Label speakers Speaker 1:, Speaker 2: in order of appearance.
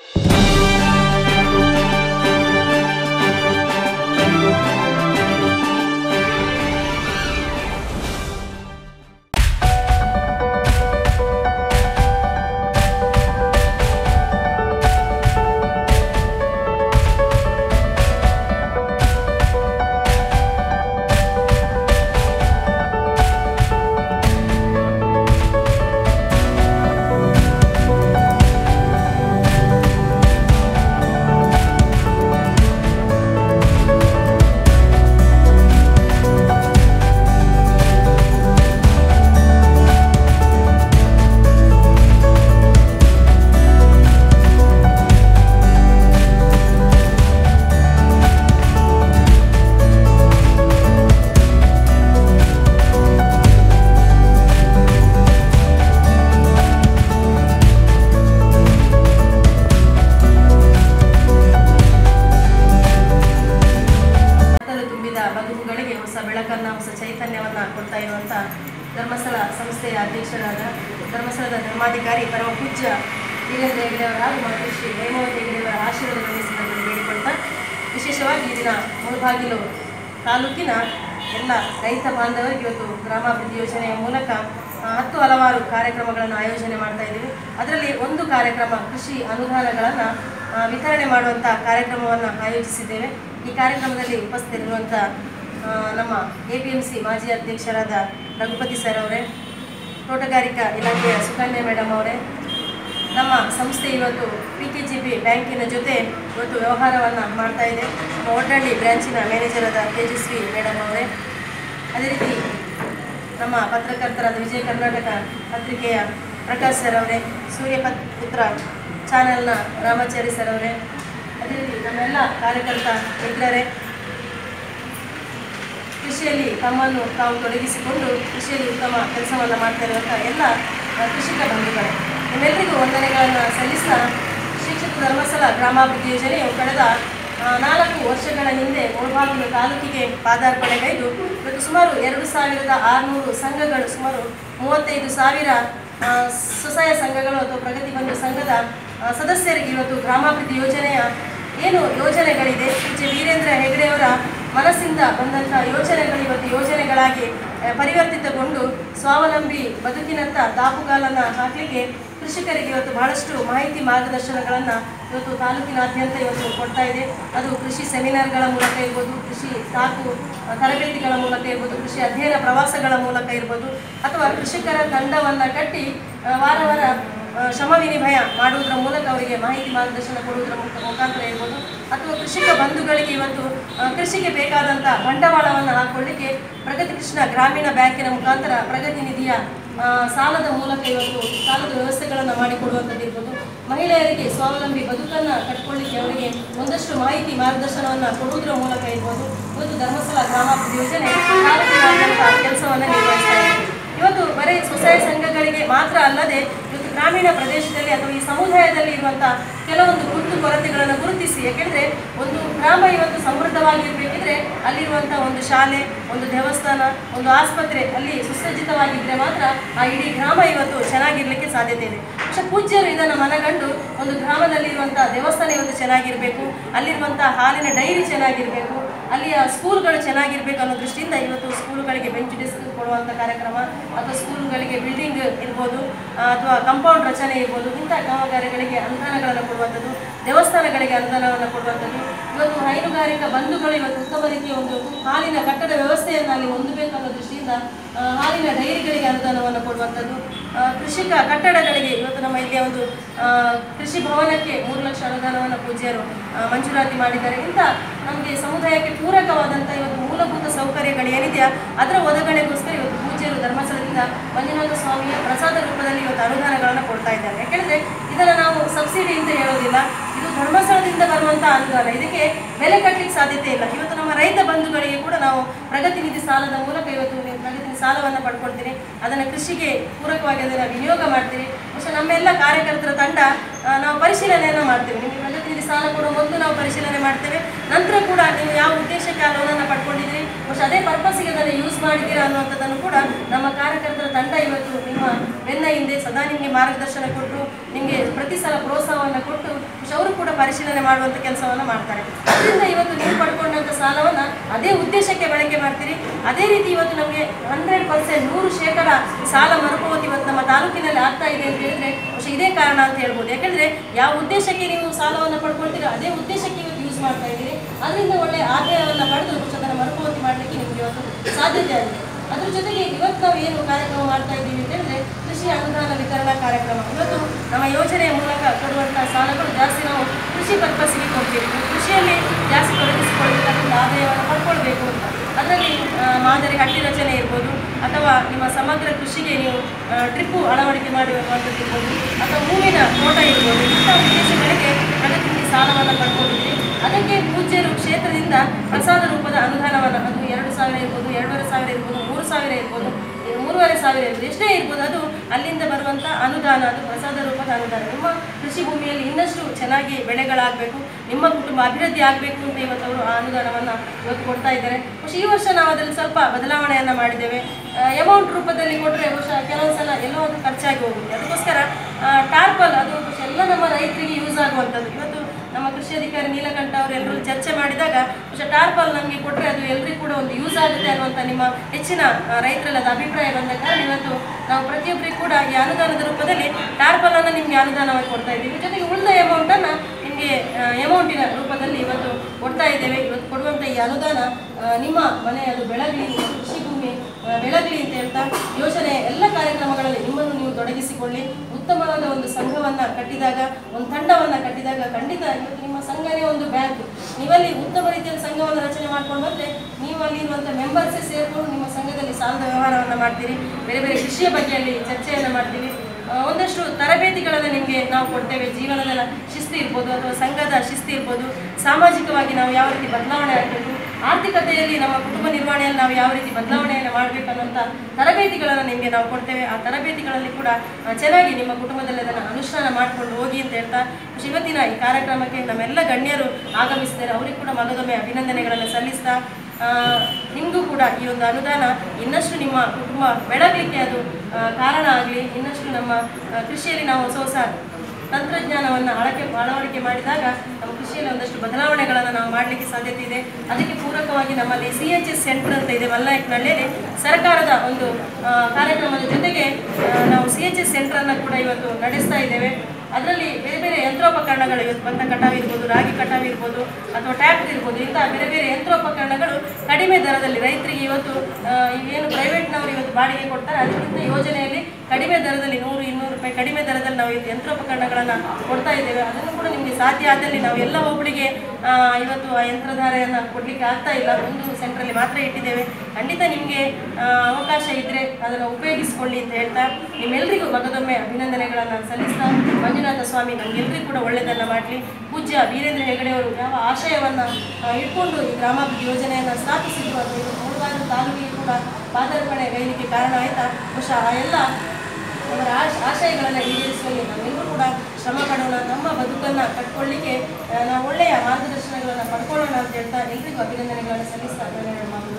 Speaker 1: ಕತ್ತಲು ತುಂಬಿದ ಬದುಕುಗಳಿಗೆ ಹೊಸ ಬೆಳಕನ್ನ ಹೊಸ ಚೈತನ್ಯವನ್ನ ಕೊಡ್ತಾ ಇರುವಂತ ಧರ್ಮಸ್ಥಳ ಸಂಸ್ಥೆಯ ಅಧ್ಯಕ್ಷರಾದ ಧರ್ಮಸ್ಥಳದ ಧರ್ಮಾಧಿಕಾರಿ ಪರಮ ಪೂಜ್ಯ ವೀರೇಂದ್ರ ಹೆಗಡೆಯವರ ಹಾಗೂ ಮತ್ತು ಶ್ರೀ ಹೇಮಾವತಿ ಹೆಗಡೆಯವರ ಆಶೀರ್ವಾದ ಗಮನಿಸಿದಲ್ಲಿ ಬೇಡಿಕೊಳ್ತಾ ವಿಶೇಷವಾಗಿ ಈ ದಿನ ಮುಳಬಾಗಿಲು ತಾಲೂಕಿನ ಎಲ್ಲ ರೈತ ಬಾಂಧವರಿಗೆ ಇವತ್ತು ಗ್ರಾಮಾಭಿವೃದ್ಧಿ ಯೋಜನೆಯ ಮೂಲಕ ಆ, ಹತ್ತು ಹಲವಾರು ಕಾರ್ಯಕ್ರಮಗಳನ್ನು ಆಯೋಜನೆ ಮಾಡ್ತಾ ಇದ್ದೀವಿ ಅದರಲ್ಲಿ ಒಂದು ಕಾರ್ಯಕ್ರಮ ಕೃಷಿ ಅನುದಾನಗಳನ್ನು ವಿತರಣೆ ಮಾಡುವಂಥ ಕಾರ್ಯಕ್ರಮವನ್ನು ಆಯೋಜಿಸಿದ್ದೇವೆ ಈ ಕಾರ್ಯಕ್ರಮದಲ್ಲಿ ಉಪಸ್ಥಿತರಿರುವಂಥ ಆ, ನಮ್ಮ ಎ ಪಿ ಎಂ ಸಿ ಮಾಜಿ ಅಧ್ಯಕ್ಷರಾದ ರಘುಪತಿ ಸರ್ ಅವರೇ ತೋಟಗಾರಿಕಾ ಇಲಾಖೆಯ ಸುಕನ್ಯಾ ಮೇಡಮ್ ಅವರೇ ನಮ್ಮ ಸಂಸ್ಥೆ ಇವತ್ತು ಪಿ ಕೆ ಜಿ ಬಿ ಬ್ಯಾಂಕಿನ ಜೊತೆ ಇವತ್ತು ವ್ಯವಹಾರವನ್ನು ಮಾಡ್ತಾ ಇದೆ ನಮ್ಮ ಒಡ್ಡಳ್ಳಿ ಬ್ರಾಂಚಿನ ಮ್ಯಾನೇಜರಾದ ತೇಜಸ್ವಿ ಮೇಡಮ್ ಅವರೇ ಅದೇ ರೀತಿ ನಮ್ಮ ಪತ್ರಕರ್ತರಾದ ವಿಜಯ ಕರ್ನಾಟಕ ಪತ್ರಿಕೆಯ ಪ್ರಕಾಶ್ ಸರ್ ಅವರೇ ಸೂರ್ಯ ಪತ್ ಪುತ್ರ ಚಾನೆಲ್ನ ರಾಮಾಚಾರಿ ಸರ್ ಅವರೇ ಅದೇ ರೀತಿ ನಮ್ಮೆಲ್ಲ ಕಾರ್ಯಕರ್ತ ಮಿತ್ರರೇ ಕೃಷಿಯಲ್ಲಿ ತಮ್ಮನ್ನು ತಾವು ತೊಡಗಿಸಿಕೊಂಡು ಕೃಷಿಯಲ್ಲಿ ಉತ್ತಮ ಕೆಲಸವನ್ನು ಮಾಡ್ತಾ ಇರುವಂಥ ಎಲ್ಲ ಆ, ಕೃಷಿಕ ಬಂಧುಗಳೇ ನಿಮ್ಮೆಲ್ಲರಿಗೂ ವಂದನೆಗಳನ್ನು ಸಲ್ಲಿಸ್ತಾ ಶಿಕ್ಷಕ ಧರ್ಮಸ್ಥಳ ಗ್ರಾಮಾಭಿವೃದ್ಧಿ ಯೋಜನೆಯು ಕಳೆದ ಆ, ನಾಲ್ಕು ವರ್ಷಗಳ ಹಿಂದೆ ಮುಳಬಾಗಿಲು ತಾಲೂಕಿಗೆ ಪಾದಾರ್ಪಣೆಗೈದು ಇವತ್ತು ಸುಮಾರು ಎರಡು ಸಾವಿರದ ಆರುನೂರು ಸಂಘಗಳು ಸುಮಾರು ಮೂವತ್ತೈದು ಸಾವಿರ ಆ, ಸ್ವಸಹಾಯ ಸಂಘಗಳು ಅಥವಾ ಪ್ರಗತಿ ಬಂಧು ಸಂಘದ ಆ, ಸದಸ್ಯರಿಗೆ ಇವತ್ತು ಗ್ರಾಮಾಭಿವೃದ್ಧಿ ಯೋಜನೆಯ ಏನು ಯೋಜನೆಗಳಿದೆ ಪೂಜ್ಯ ವೀರೇಂದ್ರ ಹೆಗಡೆಯವರ ಮನಸ್ಸಿಂದ ಬಂದಂಥ ಯೋಜನೆಗಳು ಇವತ್ತು ಯೋಜನೆಗಳಾಗಿ ಆ, ಪರಿವರ್ತಿತಗೊಂಡು ಸ್ವಾವಲಂಬಿ ಬದುಕಿನತ್ತ ದಾಪುಗಾಲನ್ನು ಹಾಕಲಿಕ್ಕೆ ಕೃಷಿಕರಿಗೆ ಇವತ್ತು ಬಹಳಷ್ಟು ಮಾಹಿತಿ ಮಾರ್ಗದರ್ಶನಗಳನ್ನು ಇವತ್ತು ತಾಲೂಕಿನಾದ್ಯಂತ ಇವತ್ತು ಕೊಡ್ತಾ ಇದೆ ಅದು ಕೃಷಿ ಸೆಮಿನಾರ್ಗಳ ಮೂಲಕ ಇರ್ಬೋದು ಕೃಷಿ ಸಾಕು ಆ, ತರಬೇತಿಗಳ ಮೂಲಕ ಇರ್ಬೋದು ಕೃಷಿ ಅಧ್ಯಯನ ಪ್ರವಾಸಗಳ ಮೂಲಕ ಇರ್ಬೋದು ಅಥವಾ ಕೃಷಿಕರ ತಂಡವನ್ನು ಕಟ್ಟಿ ಆ, ವಾರ ವಾರ ಆ, ಶ್ರಮ ವಿನಿಮಯ ಮಾಡುವುದರ ಮೂಲಕ ಅವರಿಗೆ ಮಾಹಿತಿ ಮಾರ್ಗದರ್ಶನ ಕೊಡುವುದರ ಮುಖ- ಮುಖಾಂತರ ಇರ್ಬೋದು ಅಥವಾ ಕೃಷಿಕ ಬಂಧುಗಳಿಗೆ ಇವತ್ತು ಆ, ಕೃಷಿಗೆ ಬೇಕಾದಂಥ ಬಂಡವಾಳವನ್ನು ಹಾಕೊಳ್ಳಿಕ್ಕೆ ಪ್ರಗತಿ ಕೃಷ್ಣ ಗ್ರಾಮೀಣ ಬ್ಯಾಂಕಿನ ಮುಖಾಂತರ ಪ್ರಗತಿ ನಿಧಿಯ ಆ, ಸಾಲದ ಮೂಲಕ ಇವತ್ತು ಸಾಲದ ವ್ಯವಸ್ಥೆಗಳನ್ನು ಮಾಡಿಕೊಡುವಂಥದ್ದು ಇರ್ಬೋದು ಮಹಿಳೆಯರಿಗೆ ಸ್ವಾವಲಂಬಿ ಬದುಕನ್ನು ಕಟ್ಕೊಳ್ಳಿಕ್ಕೆ ಅವರಿಗೆ ಒಂದಷ್ಟು ಮಾಹಿತಿ ಮಾರ್ಗದರ್ಶನವನ್ನು ಕೊಡುವುದರ ಮೂಲಕ ಇರ್ಬೋದು ಇವತ್ತು ಧರ್ಮಸ್ಥಳ ಗ್ರಾಮಾಭಿವೃದ್ಧಿ ಯೋಜನೆ ತಾಲೂಕಿನಾದ್ಯಂತ ಕೆಲಸವನ್ನು ನಿರ್ವಹಿಸ್ತಾ ಇದೆ ಇವತ್ತು ಬರೀ ಸ್ವಸಹಾಯ ಸಂಘಗಳಿಗೆ ಮಾತ್ರ ಅಲ್ಲದೆ ಇವತ್ತು ಗ್ರಾಮೀಣ ಪ್ರದೇಶದಲ್ಲಿ ಅಥವಾ ಈ ಸಮುದಾಯದಲ್ಲಿ ಇರುವಂಥ ಕೆಲವೊಂದು ಕುಂದು ಕೊರತೆಗಳನ್ನು ಗುರುತಿಸಿ ಯಾಕೆಂದರೆ ಒಂದು ಗ್ರಾಮ ಇವತ್ತು ಸಮೃದ್ಧವಾಗಿರ್ಬೇಕಿದ್ರೆ ಅಲ್ಲಿರುವಂಥ ಒಂದು ಶಾಲೆ ಒಂದು ದೇವಸ್ಥಾನ ಒಂದು ಆಸ್ಪತ್ರೆ ಅಲ್ಲಿ ಸುಸಜ್ಜಿತವಾಗಿದ್ದರೆ ಮಾತ್ರ ಆ ಇಡೀ ಗ್ರಾಮ ಇವತ್ತು ಚೆನ್ನಾಗಿರ್ಲಿಕ್ಕೆ ಸಾಧ್ಯತೆ ಇದೆ പക്ഷെ ಪೂಜ್ಯರು ಇದನ್ನು ಮನಗಂಡು ಒಂದು ಗ್ರಾಮದಲ್ಲಿರುವಂಥ ದೇವಸ್ಥಾನ ಇವತ್ತು ಚೆನ್ನಾಗಿರಬೇಕು ಅಲ್ಲಿರುವಂಥ ಹಾಲಿನ ಡೈರಿ ಚೆನ್ನಾಗಿರಬೇಕು ಅಲ್ಲಿಯ ಸ್ಕೂಲ್ಗಳು ಚೆನ್ನಾಗಿರ್ಬೇಕು ಅನ್ನೋ ದೃಷ್ಟಿಯಿಂದ ಇವತ್ತು ಸ್ಕೂಲ್ಗಳಿಗೆ ಬೆಂಚ್ ಡೆಸ್ಕ್ ಕೊಡುವಂಥ ಕಾರ್ಯಕ್ರಮ ಅಥವಾ ಸ್ಕೂಲ್ಗಳಿಗೆ ಬಿಲ್ಡಿಂಗ್ ಇರ್ಬೋದು ಆ, ಅಥವಾ ಕಾಂಪೌಂಡ್ ರಚನೆ ಇರ್ಬೋದು ಇಂಥ ಕಾಮಗಾರಿಗಳಿಗೆ ಅನುದಾನಗಳನ್ನು ಕೊಡುವಂಥದ್ದು ದೇವಸ್ಥಾನಗಳಿಗೆ ಅನುದಾನವನ್ನು ಕೊಡುವಂಥದ್ದು ಇವತ್ತು ಹೈನುಗಾರಿಕಾ ಬಂಧುಗಳು ಇವತ್ತು ಉತ್ತಮ ರೀತಿಯ ಒಂದು ಹಾಲಿನ ಕಟ್ಟಡ ವ್ಯವಸ್ಥೆಯನ್ನು ಅಲ್ಲಿ ಹೊಂದಬೇಕು ಅನ್ನೋ ದೃಷ್ಟಿಯಿಂದ ಆ, ಹಾಲಿನ ಡೈರಿಗಳಿಗೆ ಅನುದಾನವನ್ನು ಕೊಡುವಂಥದ್ದು ಆ, ಕೃಷಿಕ ಕಟ್ಟಡಗಳಿಗೆ ಇವತ್ತು ನಮ್ಮ ಇಲ್ಲಿಯ ಒಂದು ಆ, ಕೃಷಿ ಭವನಕ್ಕೆ ಮೂರು ಲಕ್ಷ ಅನುದಾನವನ್ನು ಪೂಜ್ಯರು ಆ, ಮಂಜೂರಾತಿ ಮಾಡಿದ್ದಾರೆ ಇಂಥ ನಮಗೆ ಸಮುದಾಯಕ್ಕೆ ಪೂರಕವಾದಂಥ ಇವತ್ತು ಮೂಲಭೂತ ಸೌಕರ್ಯಗಳು ಏನಿದೆಯಾ ಅದರ ಒದಗಣೆಗೋಸ್ಕರ ಇವತ್ತು ಪೂಜ್ಯರು ಧರ್ಮಸ್ಥಳದಿಂದ ಮಂಜುನಾಥ ಸ್ವಾಮಿಯ ಪ್ರಸಾದ ರೂಪದಲ್ಲಿ ಇವತ್ತು ಅನುದಾನಗಳನ್ನು ಕೊಡ್ತಾ ಇದ್ದಾರೆ ಯಾಕೆಂದರೆ ಇದನ್ನು ನಾವು ಸಬ್ಸಿಡಿ ಅಂತ ಹೇಳೋದಿಲ್ಲ ಇದು ಧರ್ಮಸ್ಥಳದಿಂದ ಬರುವಂಥ ಅನುದಾನ ಇದಕ್ಕೆ ಬೆಲೆ ಕಟ್ಟಲಿಕ್ಕೆ ಸಾಧ್ಯತೆ ಇಲ್ಲ ಇವತ್ತು ನಮ್ಮ ರೈತ ಬಂಧುಗಳಿಗೆ ಕೂಡ ನಾವು ಪ್ರಗತಿ ನಿಧಿ ಸಾಲದ ಮೂಲಕ ಇವತ್ತು ನೀವು ಪ್ರಗತಿ ನಿಧಿ ಸಾಲವನ್ನು ಪಡ್ಕೊಳ್ತೀನಿ ಅದನ್ನು ಕೃಷಿಗೆ ಪೂರಕವಾಗಿ ಅದನ್ನು ವಿನಿಯೋಗ ಮಾಡ್ತೀರಿ പക്ഷേ ನಮ್ಮೆಲ್ಲ ಕಾರ್ಯಕರ್ತರ ತಂಡ ಆ, ನಾವು ಪರಿಶೀಲನೆಯನ್ನು ಮಾಡ್ತೀವಿ ನಿಮಗೆ ಪ್ರಗತಿ ನಿಧಿ ಸಾಲ ಕೊಡೋ ಮೊದಲು ನಾವು ಪರಿಶೀಲನೆ ಮಾಡ್ತೇವೆ ನಂತರ ಕೂಡ ನೀವು ಯಾವ ಉದ್ದೇಶಕ್ಕೆ ಆ ಲೋನನ್ನು ಪಡ್ಕೊಂಡಿದ್ದೀರಿ പക്ഷೇ ಅದೇ ಪರ್ಪಸ್ಗೆ ಅದನ್ನು ಯೂಸ್ ಮಾಡಿದ್ದೀರಾ ಅನ್ನುವಂಥದ್ದನ್ನು ಕೂಡ ನಮ್ಮ ಕಾರ್ಯಕರ್ತರ ತಂಡ ಇವತ್ತು ನಿಮ್ಮ ಬೆನ್ನ ಹಿಂದೆ ಸದಾ ನಿಮಗೆ ಮಾರ್ಗದರ್ಶನ ಕೊಟ್ಟು ನಿಮಗೆ ಪ್ರತಿ ಸಲ ಪ್ರೋತ್ಸಾಹವನ್ನು ಕೊಟ್ಟು പക്ഷെ ಅವರು ಪರಿಶೀಲನೆ ಮಾಡುವಂಥ ಕೆಲಸವನ್ನು ಮಾಡ್ತಾರೆ ಅದರಿಂದ ಇವತ್ತು ನೀವು ಪಡ್ಕೊಂಡಂಥ ಸಾಲವನ್ನು ಅದೇ ಉದ್ದೇಶಕ್ಕೆ ಬಳಕೆ ಮಾಡ್ತೀರಿ ಅದೇ ರೀತಿ ಇವತ್ತು ನಮಗೆ ಹಂಡ್ರೆಡ್ ಪರ್ಸೆಂಟ್ ನೂರು ಶೇಕಡ ಸಾಲ ಮರುಪಾವತಿ ಇವತ್ತು ನಮ್ಮ ತಾಲೂಕಿನಲ್ಲಿ ಆಗ್ತಾ ಇದೆ ಅಂತ ಹೇಳಿದ್ರೆ ಬಹುಶಃ ಇದೇ ಕಾರಣ ಅಂತ ಹೇಳ್ಬೋದು ಯಾಕಂದ್ರೆ ಯಾವ ಉದ್ದೇಶಕ್ಕೆ ನೀವು ಸಾಲವನ್ನು ಪಡ್ಕೊಳ್ತೀರೋ ಅದೇ ಉದ್ದೇಶಕ್ಕೆ ಇವತ್ತು ಯೂಸ್ ಮಾಡ್ತಾ ಇದ್ದೀರಿ ಅದರಿಂದ ಒಳ್ಳೆ ಆದಾಯವನ್ನು ಪಡೆದು ಬಹುಶಃ ಅದನ್ನು ಮರುಪಾವತಿ ಮಾಡಲಿಕ್ಕೆ ನಿಮಗೆ ಇವತ್ತು ಸಾಧ್ಯತೆ ಆಗಿದೆ ಅದ್ರ ಜೊತೆಗೆ ಇವತ್ತು ನಾವು ಏನು ಕಾರ್ಯಕ್ರಮ ಮಾಡ್ತಾ ಇದ್ದೀವಿ ಅಂತ ಹೇಳಿದ್ರೆ ಕೃಷಿ ಅನುದಾನ ವಿತರಣಾ ಕಾರ್ಯಕ್ರಮ ಇವತ್ತು ನಮ್ಮ ಯೋಜನೆಯ ಮೂಲಕ ಕೊಡುವಂತಹ ಸಾಲಗಳು ಜಾಸ್ತಿ ನಾವು ಕೃಷಿ ಪರ್ಪಸ್ಸಿಗೆ ಕೊಡ್ತೀವಿ ಕೃಷಿಯಲ್ಲಿ ಜಾಸ್ತಿ ತೊಡಗಿಸಿಕೊಳ್ಳಬೇಕಂತ ಆದಾಯವನ್ನು ಪಡ್ಕೊಳ್ಬೇಕು ಅಂತ ಅದರಲ್ಲಿ ಆ, ಮಾದರಿ ಹಟ್ಟಿ ರಚನೆ ಇರ್ಬೋದು ಅಥವಾ ನಿಮ್ಮ ಸಮಗ್ರ ಕೃಷಿಗೆ ನೀವು ಟ್ರಿಪ್ಪು ಅಳವಡಿಕೆ ಮಾಡುವಂಥದ್ದು ಇರ್ಬೋದು ಅಥವಾ ಹೂವಿನ ತೋಟ ಇರ್ಬೋದು ಇಂಥ ಉದ್ದೇಶಗಳಿಗೆ ಪ್ರಗತಿಗೆ ಸಾಲವನ್ನು ಪಡ್ಕೊಂಡಿದ್ರಿ ಅದಕ್ಕೆ ಪೂಜ್ಯರು ಕ್ಷೇತ್ರದಿಂದ ಪ್ರಸಾದ ರೂಪದ ಅನುದಾನವನ್ನು ಅದು ಎರಡು ಸಾವಿರ ಇರ್ಬೋದು ಎರಡೂವರೆ ಸಾವಿರ ಇರ್ಬೋದು ಮೂರು ಸಾವಿರ ಇರ್ಬೋದು ಇದು ಮೂರುವರೆ ಸಾವಿರ ಇರ್ಬೋದು ಎಷ್ಟೇ ಇರ್ಬೋದು ಅದು ಅಲ್ಲಿಂದ ಬರುವಂಥ ಅನುದಾನ ಅದು ಪ್ರಸಾದ ರೂಪದ ಅನುದಾನ ನಿಮ್ಮ ಕೃಷಿ ಭೂಮಿಯಲ್ಲಿ ಇನ್ನಷ್ಟು ಚೆನ್ನಾಗಿ ಬೆಳೆಗಳಾಗಬೇಕು ನಿಮ್ಮ ಕುಟುಂಬ ಅಭಿವೃದ್ಧಿ ಆಗಬೇಕು ಅಂತ ಇವತ್ತು ಅವರು ಆ ಅನುದಾನವನ್ನು ಇವತ್ತು ಕೊಡ್ತಾ ಇದ್ದಾರೆ ಬಹುಶಃ ಈ ವರ್ಷ ನಾವು ಅದರಲ್ಲಿ ಸ್ವಲ್ಪ ಬದಲಾವಣೆಯನ್ನು ಮಾಡಿದ್ದೇವೆ ಅಮೌಂಟ್ ರೂಪದಲ್ಲಿ ಕೊಟ್ಟರೆ ಬಹುಶಃ ಕೆಲವೊಂದು ಸಲ ಎಲ್ಲೋ ಅದು ಖರ್ಚಾಗಿ ಹೋಗುತ್ತೆ ಅದಕ್ಕೋಸ್ಕರ ಟಾರ್ಪಲ್ ಅದು ಬಹುಶಃ ಎಲ್ಲ ನಮ್ಮ ರೈತರಿಗೆ ಯೂಸ್ ಆಗುವಂಥದ್ದು ಇವತ್ತು ನಮ್ಮ ಕೃಷಿ ಅಧಿಕಾರಿ ನೀಲಕಂಠ ಅವರು ಎಲ್ಲರೂ ಚರ್ಚೆ ಮಾಡಿದಾಗ ಬಹುಶಃ ಟಾರ್ಪಲ್ ನಮಗೆ ಕೊಟ್ಟರೆ ಅದು ಎಲ್ಲರಿಗೂ ಕೂಡ ಒಂದು ಯೂಸ್ ಆಗುತ್ತೆ ಅನ್ನುವಂಥ ನಿಮ್ಮ ಹೆಚ್ಚಿನ ಆ, ರೈತರಲ್ಲಿ ಅದು ಅಭಿಪ್ರಾಯ ಬಂದ ಕಾರಣ ಇವತ್ತು ನಾವು ಪ್ರತಿಯೊಬ್ಬರಿಗೂ ಕೂಡ ಈ ಅನುದಾನದ ರೂಪದಲ್ಲಿ ಟಾರ್ಪಲ್ ಅನ್ನು ನಿಮಗೆ ಅನುದಾನವಾಗಿ ಕೊಡ್ತಾ ಇದ್ದೀವಿ ಜೊತೆಗೆ ಉಳಿದ ಅಮೌಂಟನ್ನು ನಿಮಗೆ ಅಮೌಂಟಿನ ರೂಪದಲ್ಲಿ ಇವತ್ತು ಕೊಡ್ತಾ ಇದ್ದೇವೆ ಇವತ್ತು ಕೊಡುವಂಥ ಈ ಅನುದಾನ ಆ, ನಿಮ್ಮ ಮನೆ ಅದು ಬೆಳಗಲಿ ನಿಮ್ಮ ಕೃಷಿ ಭೂಮಿ ಆ, ಬೆಳಗಲಿ ಅಂತ ಹೇಳ್ತಾ ಯೋಜನೆ ಎಲ್ಲ ಕಾರ್ಯಕ್ರಮಗಳಲ್ಲಿ ನಿಮ್ಮನ್ನು ನೀವು ತೊಡಗಿಸಿಕೊಳ್ಳಿ ಉತ್ತಮವಾದ ಒಂದು ಸಂಘವನ್ನು ಕಟ್ಟಿದಾಗ ಒಂದು ತಂಡವನ್ನು ಕಟ್ಟಿದಾಗ ಖಂಡಿತ ಇವತ್ತು ನಿಮ್ಮ ಸಂಘನೇ ಒಂದು ಬ್ಯಾಂಕ್ ನೀವಲ್ಲಿ ಉತ್ತಮ ರೀತಿಯಲ್ಲಿ ಸಂಘವನ್ನು ರಚನೆ ಮಾಡ್ಕೊಂಡು ಬಂದರೆ ನೀವು ಅಲ್ಲಿ ಇರುವಂಥ ಮೆಂಬರ್ಸೇ ಸೇರಿಕೊಂಡು ನಿಮ್ಮ ಸಂಘದಲ್ಲಿ ಸಾಲದ ವ್ಯವಹಾರವನ್ನು ಮಾಡ್ತೀರಿ ಬೇರೆ ಬೇರೆ ಕೃಷಿಯ ಬಗ್ಗೆ ಅಲ್ಲಿ ಚರ್ಚೆಯನ್ನು ಮಾಡ್ತೀವಿ ಆ, ಒಂದಷ್ಟು ತರಬೇತಿಗಳನ್ನು ನಿಮಗೆ ನಾವು ಕೊಡ್ತೇವೆ ಜೀವನದ ಶಿಸ್ತು ಇರ್ಬೋದು ಅಥವಾ ಸಂಘದ ಶಿಸ್ತು ಇರ್ಬೋದು ಸಾಮಾಜಿಕವಾಗಿ ನಾವು ಯಾವ ರೀತಿ ಬದಲಾವಣೆ ಆಗಬೇಕು ಆರ್ಥಿಕತೆಯಲ್ಲಿ ನಮ್ಮ ಕುಟುಂಬ ನಿರ್ವಹಣೆಯಲ್ಲಿ ನಾವು ಯಾವ ರೀತಿ ಬದಲಾವಣೆಯನ್ನು ಮಾಡಬೇಕು ಅನ್ನೋಂಥ ತರಬೇತಿಗಳನ್ನು ನಿಮಗೆ ನಾವು ಕೊಡ್ತೇವೆ ಆ ತರಬೇತಿಗಳಲ್ಲಿ ಕೂಡ ಆ, ಚೆನ್ನಾಗಿ ನಿಮ್ಮ ಕುಟುಂಬದಲ್ಲಿ ಅದನ್ನು ಅನುಷ್ಠಾನ ಮಾಡಿಕೊಂಡು ಹೋಗಿ ಅಂತ ಹೇಳ್ತಾ ಬಹುಶಃ ಇವತ್ತಿನ ಈ ಕಾರ್ಯಕ್ರಮಕ್ಕೆ ನಮ್ಮೆಲ್ಲ ಗಣ್ಯರು ಆಗಮಿಸಿದ್ದಾರೆ ಅವರಿಗೆ ಕೂಡ ಮಗದೊಮ್ಮೆ ಅಭಿನಂದನೆಗಳನ್ನು ಸಲ್ಲಿಸ್ತಾ ಆ, ನಿಮಗೂ ಕೂಡ ಈ ಒಂದು ಅನುದಾನ ಇನ್ನಷ್ಟು ನಿಮ್ಮ ಕುಟುಂಬ ಬೆಳಗಲಿಕ್ಕೆ ಅದು ಆ, ಕಾರಣ ಆಗಲಿ ಇನ್ನಷ್ಟು ನಮ್ಮ ಆ, ಕೃಷಿಯಲ್ಲಿ ನಾವು ಹೊಸ ಹೊಸ ತಂತ್ರಜ್ಞಾನವನ್ನು ಅಳಕೆ ಅಳವಡಿಕೆ ಮಾಡಿದಾಗ ನಮ್ಮ ಕೃಷಿಯಲ್ಲಿ ಒಂದಷ್ಟು ಬದಲಾವಣೆಗಳನ್ನು ನಾವು ಮಾಡಲಿಕ್ಕೆ ಸಾಧ್ಯತೆ ಇದೆ ಅದಕ್ಕೆ ಪೂರಕವಾಗಿ ನಮ್ಮಲ್ಲಿ ಸಿ ಎಚ್ ಎಸ್ ಸೆಂಟರ್ ಅಂತ ಇದೆ ಮಲ್ನಾಯಕ್ನಳ್ಳಿಯಲ್ಲಿ ಸರ್ಕಾರದ ಒಂದು ಆ, ಕಾರ್ಯಕ್ರಮದ ಜೊತೆಗೆ ಆ, ನಾವು ಸಿ ಎಚ್ ಎಸ್ ಸೆಂಟರನ್ನು ಕೂಡ ಇವತ್ತು ನಡೆಸ್ತಾ ಇದ್ದೇವೆ ಅದರಲ್ಲಿ ಬೇರೆ ಬೇರೆ ಯಂತ್ರೋಪಕರಣಗಳು ಇವತ್ತು ಭತ್ತ ಕಟಾವು ಇರ್ಬೋದು ರಾಗಿ ಕಟಾವು ಇರ್ಬೋದು ಅಥವಾ ಟ್ರ್ಯಾಕ್ಟರ್ ಇರ್ಬೋದು ಇಂತಹ ಬೇರೆ ಬೇರೆ ಯಂತ್ರೋಪಕರಣಗಳು ಕಡಿಮೆ ದರದಲ್ಲಿ ರೈತರಿಗೆ ಇವತ್ತು ಆ, ಏನು ಪ್ರೈವೇಟ್ನವರು ಇವತ್ತು ಬಾಡಿಗೆ ಕೊಡ್ತಾರೆ ಅದಕ್ಕಿಂತ ಯೋಜನೆಯಲ್ಲಿ ಕಡಿಮೆ ದರದಲ್ಲಿ ನೂರು ಇನ್ನೂರು ರೂಪಾಯಿ ಕಡಿಮೆ ದರದಲ್ಲಿ ನಾವು ಇವತ್ತು ಯಂತ್ರೋಪಕರಣಗಳನ್ನು ಕೊಡ್ತಾ ಇದ್ದೇವೆ ಅದನ್ನು ಕೂಡ ನಿಮಗೆ ಸಾಧ್ಯ ಆದಲ್ಲಿ ನಾವು ಎಲ್ಲ ಒಬ್ಬಳಿಗೆ ಆ, ಇವತ್ತು ಆ ಯಂತ್ರಧಾರೆಯನ್ನು ಕೊಡಲಿಕ್ಕೆ ಆಗ್ತಾ ಇಲ್ಲ ಒಂದು ಸೆಂಟ್ರಲ್ಲಿ ಮಾತ್ರ ಇಟ್ಟಿದ್ದೇವೆ ಖಂಡಿತ ನಿಮಗೆ ಅವಕಾಶ ಇದ್ದರೆ ಅದನ್ನು ಉಪಯೋಗಿಸಿಕೊಳ್ಳಿ ಅಂತ ಹೇಳ್ತಾ ನಿಮ್ಮೆಲ್ಲರಿಗೂ ಮಗದೊಮ್ಮೆ ಅಭಿನಂದನೆಗಳನ್ನು ಸಲ್ಲಿಸ್ತಾ ಮಂಜುನಾಥ ಸ್ವಾಮಿ ನಮಗೆಲ್ಲರಿಗೂ ಕೂಡ ಒಳ್ಳೆಯದನ್ನು ಮಾಡಲಿ ಪೂಜ್ಯ ವೀರೇಂದ್ರ ಹೆಗಡೆಯವರು ಯಾವ ಆಶಯವನ್ನು ಇಟ್ಕೊಂಡು ಈ ಗ್ರಾಮಾಭಿವೃದ್ಧಿ ಯೋಜನೆಯನ್ನು ಸ್ಥಾಪಿಸಿದ್ರು ಅದು ಇವತ್ತು ಮುಳುಗಾಡು ತಾಲೂಕಿಗೆ ಕೂಡ ಪಾದಾರ್ಪಣೆ ಗೈಲಿಕ್ಕೆ ಕಾರಣ ಆಯಿತಾ ಬಹುಶಃ ಆ ಎಲ್ಲ ಅವರ ಆಶ ಆಶಯಗಳನ್ನು ಈಡೇರಿಸುವಲ್ಲಿ ನಾವೆಲ್ಲರೂ ಕೂಡ ಶ್ರಮ ಪಡೋಣ ನಮ್ಮ ಬದುಕನ್ನು ಕಟ್ಕೊಳ್ಳಿಕ್ಕೆ ಆ, ನಾವು ಒಳ್ಳೆಯ ಮಾರ್ಗದರ್ಶನಗಳನ್ನು ಪಡ್ಕೊಳ್ಳೋಣ ಅಂತ ಹೇಳ್ತಾ ಎಲ್ರಿಗೂ ಅಭಿನಂದನೆಗಳನ್ನು ಸಲ್ಲಿಸ್ತಾ ಧನ್ಯವಾದ